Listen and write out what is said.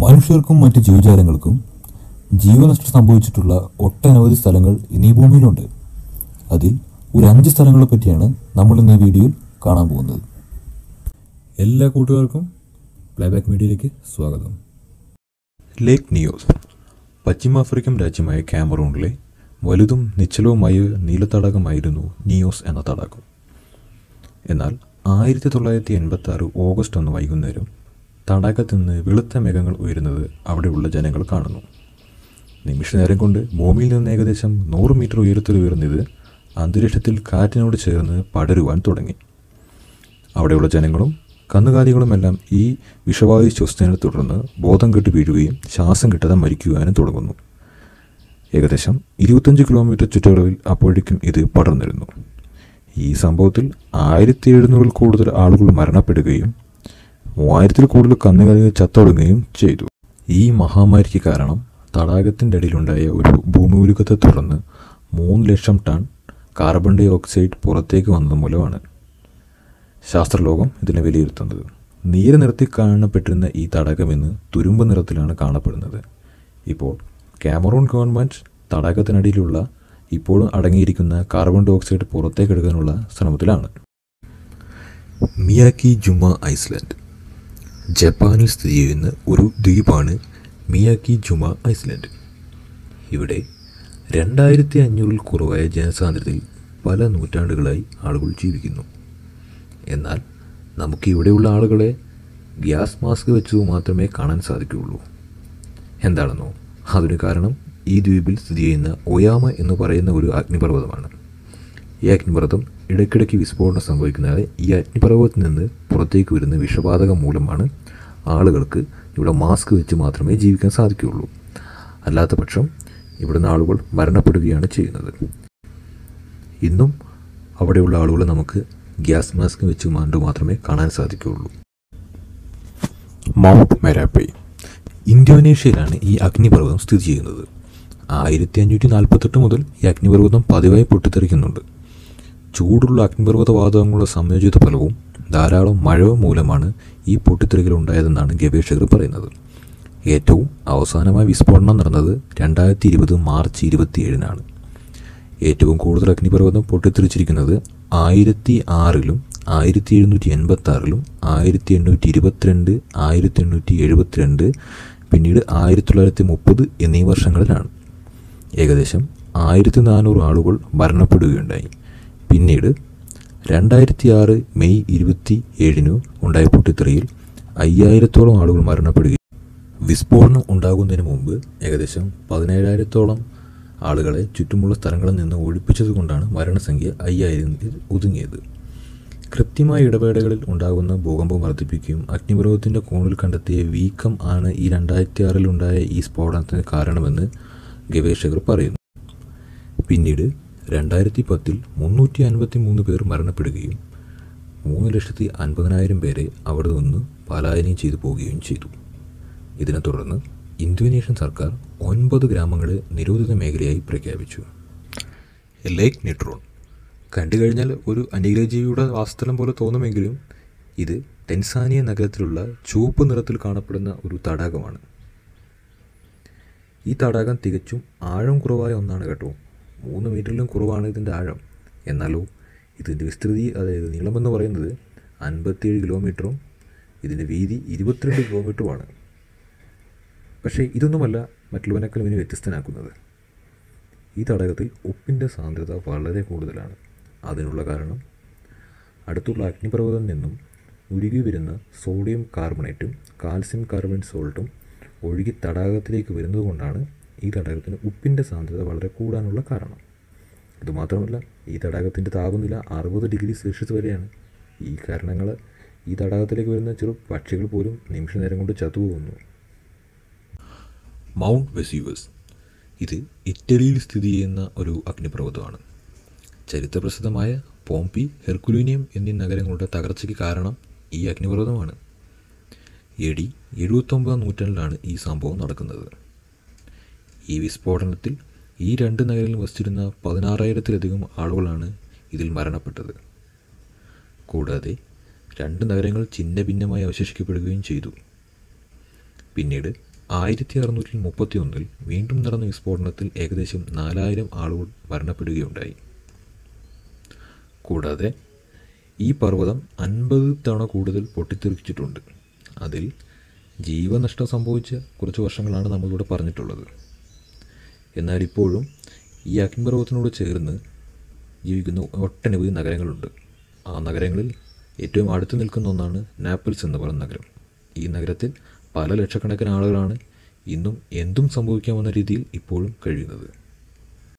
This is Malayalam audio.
മനുഷ്യർക്കും മറ്റ് ജീവജാലങ്ങൾക്കും ജീവനഷ്ടം സംഭവിച്ചിട്ടുള്ള ഒട്ടനവധി സ്ഥലങ്ങൾ ഇന്ന് ഈ ഭൂമിയിലുണ്ട് അതിൽ ഒരു അഞ്ച് സ്ഥലങ്ങളെ പറ്റിയാണ് നമ്മൾ ഇന്ന് ഈ വീഡിയോയിൽ കാണാൻ പോകുന്നത് എല്ലാ കൂട്ടുകാർക്കും പ്ലേബാക്ക് മീഡിയയിലേക്ക് സ്വാഗതം ലേക്ക് നിയോസ് പശ്ചിമാഫ്രിക്കൻ രാജ്യമായ ക്യാമറൂണിലെ വലുതും നിശ്ചലവുമായ നീലത്തടാകമായിരുന്നു നിയോസ് എന്ന തടാകം എന്നാൽ ആയിരത്തി തൊള്ളായിരത്തി എൺപത്തി ആറ് ഓഗസ്റ്റ് ഒന്ന് വൈകുന്നേരം തടാകത്തിൽ നിന്ന് വെളുത്ത മേഘങ്ങൾ ഉയരുന്നത് അവിടെയുള്ള ജനങ്ങൾ കാണുന്നു നിമിഷനേരം കൊണ്ട് ഭൂമിയിൽ നിന്ന് ഏകദേശം നൂറ് മീറ്റർ ഉയരത്തിൽ ഉയർന്നത് അന്തരീക്ഷത്തിൽ കാറ്റിനോട് ചേർന്ന് പടരുവാൻ തുടങ്ങി അവിടെയുള്ള ജനങ്ങളും കന്നുകാലികളുമെല്ലാം ഈ വിഷവായു ശ്വസനത്തെ തുടർന്ന് ബോധം കെട്ട് വീഴുകയും ശ്വാസം കിട്ടാതെ മരിക്കുവാനും തുടങ്ങുന്നു ഏകദേശം ഇരുപത്തഞ്ച് കിലോമീറ്റർ ചുറ്റളവിൽ അപ്പോഴേക്കും ഇത് പടർന്നിരുന്നു ഈ സംഭവത്തിൽ ആയിരത്തി എഴുന്നൂറിൽ കൂടുതൽ ആളുകൾ മരണപ്പെടുകയും മൂവായിരത്തിൽ കൂടുതൽ കന്നുകാലികൾ ചത്തൊടുങ്ങുകയും ചെയ്തു ഈ മഹാമാരിക്ക് കാരണം തടാകത്തിൻ്റെ അടിയിലുണ്ടായ ഒരു ഭൂമികുലുക്കത്തെ തുടർന്ന് മൂന്ന് ലക്ഷം ടൺ കാർബൺ ഡൈ ഓക്സൈഡ് പുറത്തേക്ക് വന്നത് മൂലമാണ് ശാസ്ത്രലോകം ഇതിനെ വിലയിരുത്തുന്നത് നീല നിറത്തിൽ കാണപ്പെട്ടിരുന്ന ഈ തടാകം ഇന്ന് തുരുമ്പ് നിറത്തിലാണ് കാണപ്പെടുന്നത് ഇപ്പോൾ കാമറൂൺ ഗവൺമെൻറ് തടാകത്തിനടിയിലുള്ള ഇപ്പോഴും അടങ്ങിയിരിക്കുന്ന കാർബൺ ഡൈ ഓക്സൈഡ് പുറത്തേക്ക് എടുക്കാനുള്ള ശ്രമത്തിലാണ് മിയാക്കി ജുമ ഐസ്ലാൻഡ് ജപ്പാനിൽ സ്ഥിതി ചെയ്യുന്ന ഒരു ദ്വീപാണ് മിയാക്കി ജുമ ഐസ്ലാൻഡ് ഇവിടെ രണ്ടായിരത്തി അഞ്ഞൂറിൽ കുറവായ ജനസാന്ദ്രതയിൽ പല നൂറ്റാണ്ടുകളായി ആളുകൾ ജീവിക്കുന്നു എന്നാൽ നമുക്ക് ഇവിടെയുള്ള ആളുകളെ ഗ്യാസ് മാസ്ക് വെച്ചു മാത്രമേ കാണാൻ സാധിക്കുകയുള്ളൂ എന്താണെന്നോ അതിന് കാരണം ഈ ദ്വീപിൽ സ്ഥിതി ചെയ്യുന്ന ഒയാമ എന്ന് പറയുന്ന ഒരു അഗ്നിപർവ്വതമാണ് ഈ അഗ്നിപർവ്വതം ഇടയ്ക്കിടയ്ക്ക് വിസ്ഫോടനം സംഭവിക്കുന്നതായി ഈ അഗ്നിപർവ്വതത്തിൽ നിന്ന് പുറത്തേക്ക് വരുന്ന വിഷവാതകം മൂലമാണ് ആളുകൾക്ക് ഇവിടെ മാസ്ക് വെച്ച് മാത്രമേ ജീവിക്കാൻ സാധിക്കുകയുള്ളൂ അല്ലാത്ത പക്ഷം ഇവിടുന്ന് ആളുകൾ മരണപ്പെടുകയാണ് ചെയ്യുന്നത് ഇന്നും അവിടെയുള്ള ആളുകളെ നമുക്ക് ഗ്യാസ് മാസ്ക് വെച്ച് മാണ്ട് മാത്രമേ കാണാൻ സാധിക്കുകയുള്ളൂ മൗണ്ട് മെരാപ്പൈ ഇന്തോനേഷ്യയിലാണ് ഈ അഗ്നിപർവ്വതം സ്ഥിതി ചെയ്യുന്നത് ആയിരത്തി അഞ്ഞൂറ്റി നാൽപ്പത്തെട്ട് മുതൽ ഈ അഗ്നിപർവ്വതം പതിവായി പൊട്ടിത്തെറിക്കുന്നുണ്ട് ചൂടുള്ള അഗ്നിപർവ്വത വാതകങ്ങളുടെ സംയോജിത ഫലവും ധാരാളം മഴ മൂലമാണ് ഈ പൊട്ടിത്തെറികൾ ഉണ്ടായതെന്നാണ് ഗവേഷകർ പറയുന്നത് ഏറ്റവും അവസാനമായി വിസ്ഫോടനം നടന്നത് രണ്ടായിരത്തി ഇരുപത് മാർച്ച് ഇരുപത്തിയേഴിനാണ് ഏറ്റവും കൂടുതൽ അഗ്നിപർവ്വതം പൊട്ടിത്തെറിച്ചിരിക്കുന്നത് ആയിരത്തി ആറിലും ആയിരത്തി എഴുന്നൂറ്റി എൺപത്തി ആറിലും ആയിരത്തി എണ്ണൂറ്റി ഇരുപത്തിരണ്ട് ആയിരത്തി എണ്ണൂറ്റി എഴുപത്തിരണ്ട് പിന്നീട് ആയിരത്തി തൊള്ളായിരത്തി മുപ്പത് എന്നീ വർഷങ്ങളിലാണ് ഏകദേശം ആയിരത്തി നാനൂറ് ആളുകൾ മരണപ്പെടുകയുണ്ടായി പിന്നീട് രണ്ടായിരത്തി ആറ് മെയ് ഇരുപത്തി ഏഴിന് ഉണ്ടായ പൊട്ടിത്തെറിയിൽ അയ്യായിരത്തോളം ആളുകൾ മരണപ്പെടുകയും വിസ്ഫോടനം ഉണ്ടാകുന്നതിന് മുമ്പ് ഏകദേശം പതിനേഴായിരത്തോളം ആളുകളെ ചുറ്റുമുള്ള സ്ഥലങ്ങളിൽ നിന്ന് ഒഴിപ്പിച്ചതുകൊണ്ടാണ് മരണസംഖ്യ അയ്യായിരത്തിൽ ഒതുങ്ങിയത് കൃത്യമായ ഇടവേളകളിൽ ഉണ്ടാകുന്ന ഭൂകമ്പം വർദ്ധിപ്പിക്കുകയും അഗ്നിപർവ്വതത്തിൻ്റെ കോണിൽ കണ്ടെത്തിയ വീക്കം ആണ് ഈ രണ്ടായിരത്തി ആറിലുണ്ടായ ഈ സ്ഫോടനത്തിന് കാരണമെന്ന് ഗവേഷകർ പറയുന്നു പിന്നീട് രണ്ടായിരത്തി പത്തിൽ മുന്നൂറ്റി അൻപത്തി മൂന്ന് പേർ മരണപ്പെടുകയും മൂന്ന് ലക്ഷത്തി അൻപതിനായിരം പേരെ അവിടെ നിന്ന് പലായനം ചെയ്തു പോവുകയും ചെയ്തു ഇതിനെ തുടർന്ന് ഇന്തോനേഷ്യൻ സർക്കാർ ഒൻപത് ഗ്രാമങ്ങളെ നിരോധിത മേഖലയായി പ്രഖ്യാപിച്ചു ലേക്ക് നിട്രോൺ കണ്ടു കഴിഞ്ഞാൽ ഒരു അന്യഗ്രഹജീവിയുടെ വാസസ്ഥലം പോലെ തോന്നുമെങ്കിലും ഇത് ടെൻസാനിയ നഗരത്തിലുള്ള ചുവപ്പ് നിറത്തിൽ കാണപ്പെടുന്ന ഒരു തടാകമാണ് ഈ തടാകം തികച്ചും ആഴം കുറവായ ഒന്നാണ് കേട്ടോ മൂന്ന് മീറ്ററിലും കുറവാണ് ഇതിൻ്റെ ആഴം എന്നാലോ ഇതിൻ്റെ വിസ്തൃതി അതായത് നീളമെന്ന് പറയുന്നത് അൻപത്തിയേഴ് കിലോമീറ്ററും ഇതിൻ്റെ വീതി ഇരുപത്തിരണ്ട് കിലോമീറ്ററുമാണ് പക്ഷേ ഇതൊന്നുമല്ല മറ്റുള്ളവനേക്കാൾ ഇവന് വ്യത്യസ്തനാക്കുന്നത് ഈ തടാകത്തിൽ ഉപ്പിൻ്റെ സാന്ദ്രത വളരെ കൂടുതലാണ് അതിനുള്ള കാരണം അടുത്തുള്ള അഗ്നിപർവ്വതത്തിൽ നിന്നും ഉരുകി വരുന്ന സോഡിയം കാർബണേറ്റും കാൽസ്യം കാർബണേറ്റ് സോൾട്ടും ഒഴുകി തടാകത്തിലേക്ക് വരുന്നത് കൊണ്ടാണ് ഈ തടാകത്തിന് ഉപ്പിൻ്റെ സാന്ദ്രത വളരെ കൂടാനുള്ള കാരണം അതുമാത്രമല്ല ഈ തടാകത്തിൻ്റെ താപനില അറുപത് ഡിഗ്രി സെൽഷ്യസ് വരെയാണ് ഈ കാരണങ്ങൾ ഈ തടാകത്തിലേക്ക് വരുന്ന ചെറു പക്ഷികൾ പോലും നിമിഷ നേരം കൊണ്ട് ചത്തുപോകുന്നു മൗണ്ട് വെസ്യൂവസ് ഇത് ഇറ്റലിയിൽ സ്ഥിതി ചെയ്യുന്ന ഒരു അഗ്നിപർവ്വതമാണ് ചരിത്രപ്രസിദ്ധമായ പോംപി ഹെർക്കുലീനിയം എന്നീ നഗരങ്ങളുടെ തകർച്ചയ്ക്ക് കാരണം ഈ അഗ്നിപർവ്വതമാണ് എ ഡി എഴുപത്തൊമ്പതാം നൂറ്റാണ്ടിലാണ് ഈ സംഭവം നടക്കുന്നത് ഈ വിസ്ഫോടനത്തിൽ ഈ രണ്ട് നഗരങ്ങളിൽ വസിച്ചിരുന്ന പതിനാറായിരത്തിലധികം ആളുകളാണ് ഇതിൽ മരണപ്പെട്ടത് കൂടാതെ രണ്ട് നഗരങ്ങൾ ഛിന്ന ഭിന്നമായി അവശേഷിക്കപ്പെടുകയും ചെയ്തു പിന്നീട് ആയിരത്തി അറുന്നൂറ്റി മുപ്പത്തി ഒന്നിൽ വീണ്ടും നടന്ന വിസ്ഫോടനത്തിൽ ഏകദേശം നാലായിരം ആളുകൾ മരണപ്പെടുകയുണ്ടായി കൂടാതെ ഈ പർവ്വതം അൻപത് തവണ കൂടുതൽ പൊട്ടിത്തെറിച്ചിട്ടുണ്ട് അതിൽ ജീവനഷ്ടം സംഭവിച്ച കുറച്ച് വർഷങ്ങളാണ് നമ്മളിവിടെ പറഞ്ഞിട്ടുള്ളത് എന്നാൽ ഇപ്പോഴും ഈ അഗ്നിപർവ്വതത്തിനോട് ചേർന്ന് ജീവിക്കുന്ന ഒട്ടനവധി നഗരങ്ങളുണ്ട് ആ നഗരങ്ങളിൽ ഏറ്റവും അടുത്ത് നിൽക്കുന്ന ഒന്നാണ് നാപ്പിൾസ് എന്ന് പറയുന്ന നഗരം ഈ നഗരത്തിൽ പല ലക്ഷക്കണക്കിന് ആളുകളാണ് ഇന്നും എന്തും സംഭവിക്കാമെന്ന രീതിയിൽ ഇപ്പോഴും കഴിയുന്നത്